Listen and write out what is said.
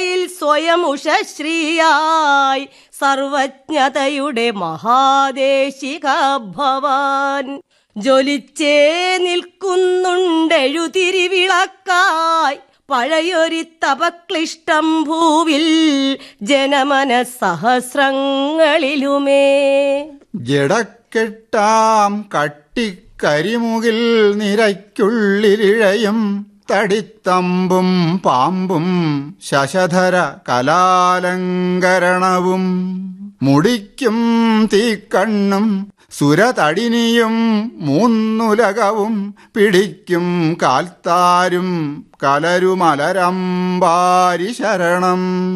സഭയിൽ സ്വയം ഉഷശ്രീയായി സർവജ്ഞതയുടെ മഹാദേശിക ഭവാൻ ജ്വലിച്ചേ നിൽക്കുന്നുണ്ടെഴുതിരിവിളക്കായി പഴയൊരി തപക്ലിഷ്ടം ഭൂവിൽ ജനമന സഹസ്രങ്ങളിലുമേ ജടക്കെട്ടാം കട്ടിക്കരിമുകിൽ നിരയ്ക്കുള്ളിലിഴയും തടിത്തമ്പും പാമ്പും ശശധര കലാലങ്കരണവും മുടിക്കും തീക്കണ്ണും സുരതടിനിയും മൂന്നുലകവും പിടിക്കും കാൽത്താരും കലരുമലരമ്പാരി ശരണം